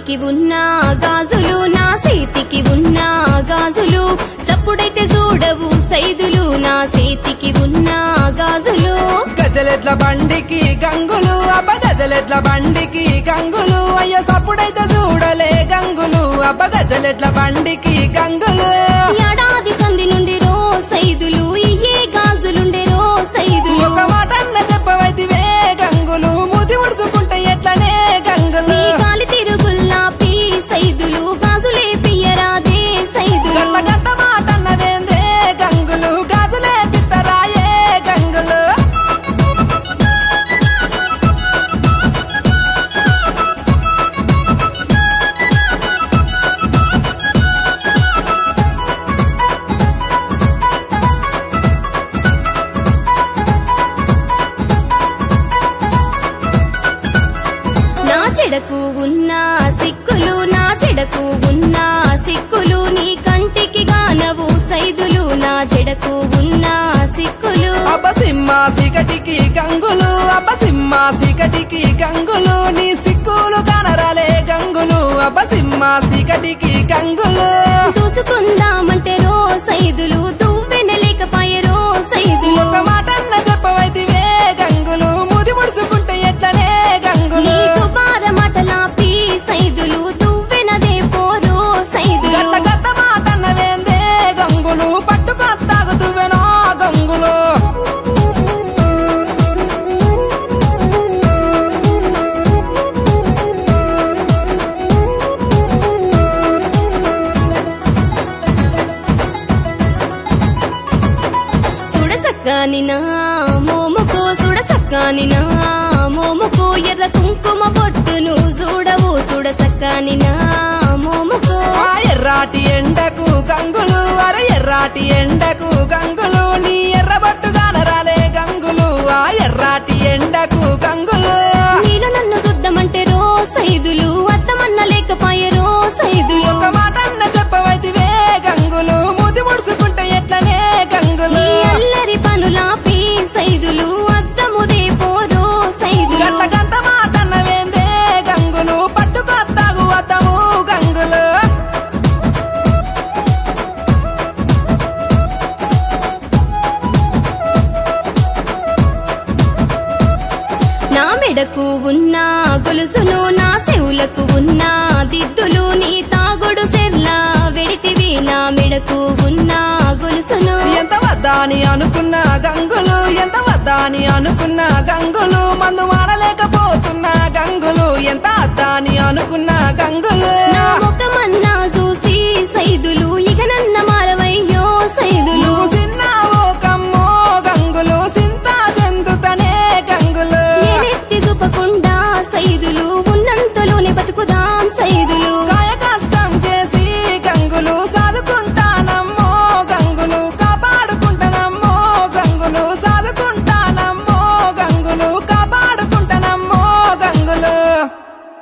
కంటికి ఉన్న గాజులు నా చేతికి ఉన్న గాజులు సప్పుడైతే చూడవు సైదులు నా చేతికి ఉన్న గాజులు గజలెట్ల బండికి గంగులు అబ్బ గజలెట్ల బండికి గంగులు అయ్యో సప్పుడైతే చూడలే గంగులు అబ్బ గజలెట్ల బండికి గంగులు ఏడాది సంధి నుండి రో సైదులు ఇయ్యే గాజులుండే రో సైదులు ఒక మాటన్న చెప్పవైతివే గంగులు ముది ముడుచుకుంటే ఎట్లనే గంగులు నీ గాలి తిరుగుల్లా పీ సైదులు గాజులే పియ్యరాదే సైదులు గంట గంట మాటన్నవేందే గంగులు గాజులే పిత్తరాయే గంగులు నా చెడకు ఉన్న సిక్కులు నా చెడకు ఉన్న సిక్కులు నీ కంటికి గానవు సైదులు నా చెడకు ఉన్న సిక్కులు అబ్బ సింహ సికటికి గంగులు అబ్బ సింహ సికటికి గంగులు నీ సిక్కులు కనరాలే గంగులు అబ్బ సింహ సికటికి గంగులు దూసుకుందామంటే రో సైదులు దువ్వెనలేకపాయే రో సైదులు ఒక మాటన్న చెప్పవైతివే గంగులు ముది ముడుచుకుంటే ఎట్లనే గంగులు నీకు బారమటలా పీ సైదులు దువ్వెనదే పోరో సైదులు గట్ట గట్ట మాటన్నవేందే గంగులు పట్టుకొత్తాగుతువెనో గంగులు సుడసక్కాని నా మోముకు సుడసక్కాని నా మోముకు ఎర్ర కుంకుమ బొట్టును చూడవు సుడసక్కాని నా మోముకు ఆ ఎర్రాటి ఎండకు గంగులు అరే ఎర్రాటి ఎండకు గంగులు నీ ఎర్రబట్టు కానరాలే గంగులు ఆ ఎర్రాటి ఎండకు గంగులు నీలో నన్ను చూద్దామంటే రో సైదులు అద్దమన్న లేకపాయే రో సైదులు ఒక మాటన్న చెప్పవైతివే గంగులు ముది ముడుచుకుంటే ఎట్లనే గంగులు నీ అల్లరి పనులా పీ సైదులు అద్దముదే పోరో సైదులు గట్ల గంట మాటన్నవేందే గంగులు పట్టుకొత్తాగు అద్దము గంగులు నా మెడకు ఉన్న గొలుసును నా చెవులకు ఉన్న దిద్దులు నీ తాగుడు సెర్లా వెడితివి నా మెడకు ఉన్న గొలుసును ఎంత వద్దాని అనుకున్న గంగులు ఎంత వద్దాని అనుకున్న గంగులు మందు మానలేకపోతున్న గంగులు ఎంత అద్దాని అనుకున్న గంగులు నా ముఖమన్నా చూసి సైదులు